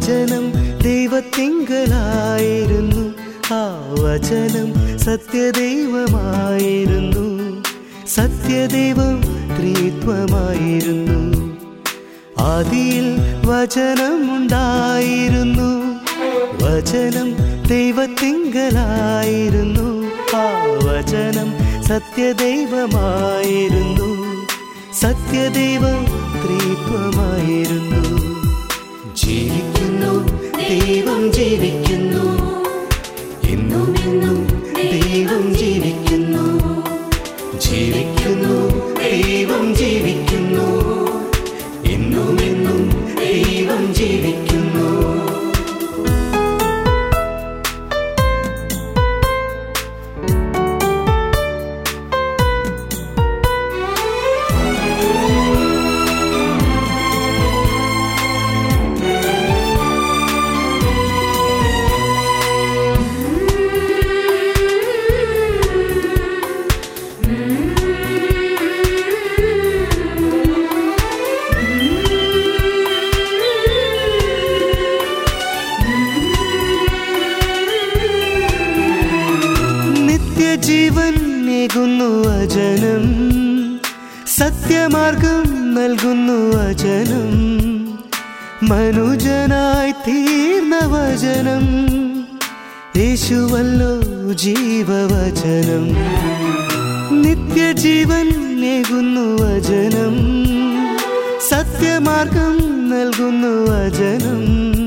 വചനം ദൈവത്തിങ്കലായിരുന്നു ആ വചനം സത്യദൈവമായിരുന്നു സത്യദൈവം ത്രിത്വമായിരുന്നു ആദിയിൽ വചനമുണ്ടായിരുന്നു വചനം ദൈവത്തിങ്കലായിരുന്നു ആ വചനം സത്യദൈവമായിരുന്നു സത്യദൈവം ത്രിത്വമായിരുന്നു ജീവിക്കുന്നു ദൈവം ജീവിക്കുന്നു എന്നും എന്നും ദൈവം ജീവിക്കുന്നു ജീവിക്കുന്നു ദൈവം ജീവിക്കുന്നു എന്നും എന്നും ദൈവം ജീവിക്കുന്നു നിത്യജീവൻ നേകുന്നു വചനം സത്യമാർഗം നൽകുന്നു വചനം മനുജനായി തീർന്ന വചനം യേശുവല്ലോ ജീവവചനം നിത്യജീവൻ നേകുന്നു വചനം സത്യമാർഗം നൽകുന്നു വചനം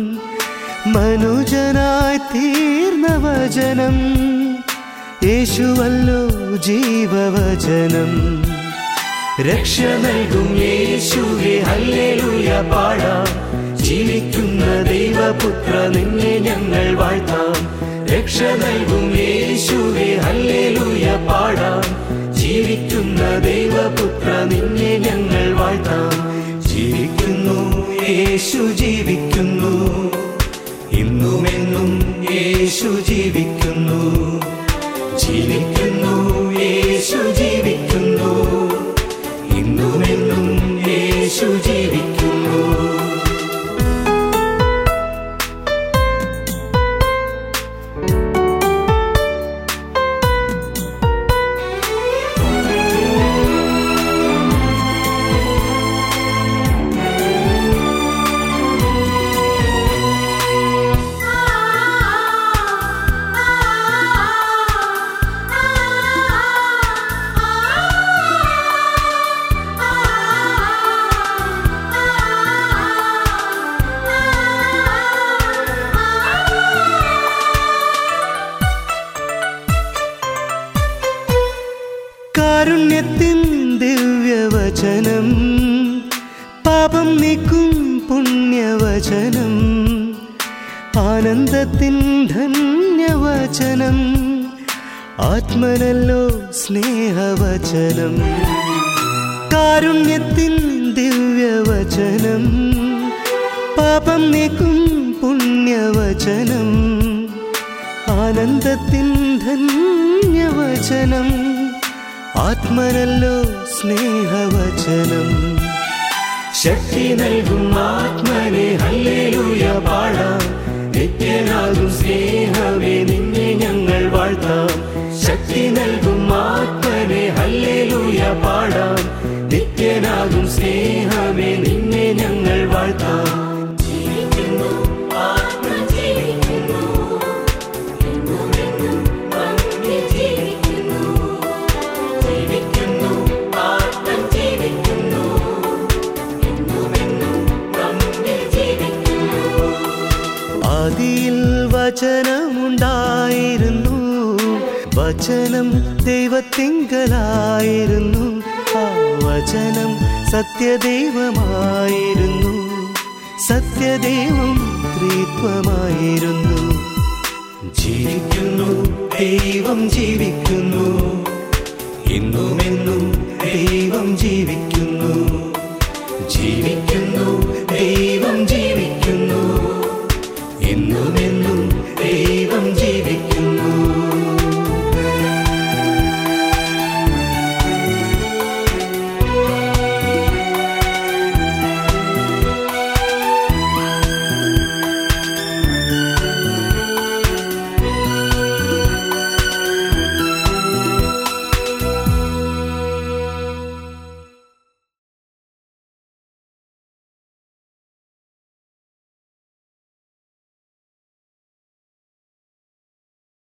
മനുജനായി തീർന്ന വചനം യേശുവല്ലോ ജീവവചനം രക്ഷ നൽകും യേശുവെ ഹല്ലേലൂയ പാടാം ജീവിക്കുന്ന ദൈവപുത്ര നിന്നെ ഞങ്ങൾ വാഴ്ത്താം രക്ഷ നൽകും യേശുവെ ഹല്ലേലൂയ പാടാം ജീവിക്കുന്ന ദൈവപുത്ര നിന്നെ ഞങ്ങൾ വാഴ്ത്താം ജീവിക്കുന്നു യേശു ജീവിക്കുന്നു ഇന്നുമെന്നും യേശു ജീവിക്കുന്നു ജീവിക്കുന്നു യേശു ജീവിക്കുന്നു ഇന്നുമെന്നും യേശു ജീവിക്കുന്നു കാരുണ്യത്തിൻ ദിവ്യവചനം പാപം നീക്കും പുണ്യവചനം ആനന്ദത്തിൻ ധന്യവചനം ആത്മനല്ലോ സ്നേഹവചനം കാരുണ്യത്തിൻ ദിവ്യവചനം പാപം നീക്കും പുണ്യവചനം ആനന്ദത്തിൻ ധന്യവചനം ആത്മനല്ലോ സ്നേഹവചനം ശക്തി നൽകും ആത്മനെ ഹല്ലേലൂയ പാടാം നിത്യനാകും സ്നേഹമേ നിന്നെ ഞങ്ങൾ വാഴ്ത്താം ശക്തി നൽകും ആത്മനെ ഹല്ലേലൂയ പാടാം നിത്യനാകും സ്നേഹമേ നിന്നെ ഞങ്ങൾ വാഴ്ത്താം ജീവിക്കുന്നു ആത്മ ജീവിക്കുന്നു എന്നുമെന്നും അങ്ങ് ജീവിക്കുന്നു ജീവിക്കുന്നു ആത്മൻ ജീവിക്കുന്നു എന്നുമെന്നും നമ്മിൽ ജീവിക്കുന്നു ആദിയിൽ വചനമുണ്ടായിരുന്നു വചനം ദൈവത്തിങ്കലായിരുന്നു ആ വചനം സത്യദൈവമായിരുന്നു സത്യദൈവം ത്രിത്വമായിരുന്നു ജീവിക്കുന്നു ദൈവം ജീവിക്കുന്നു എന്നുമെന്നും ദൈവം ജീവിക്കുന്നു ജീവിക്കുന്നു ദൈവം ജീവിക്കുന്നു എന്നുമെന്നും ദൈവം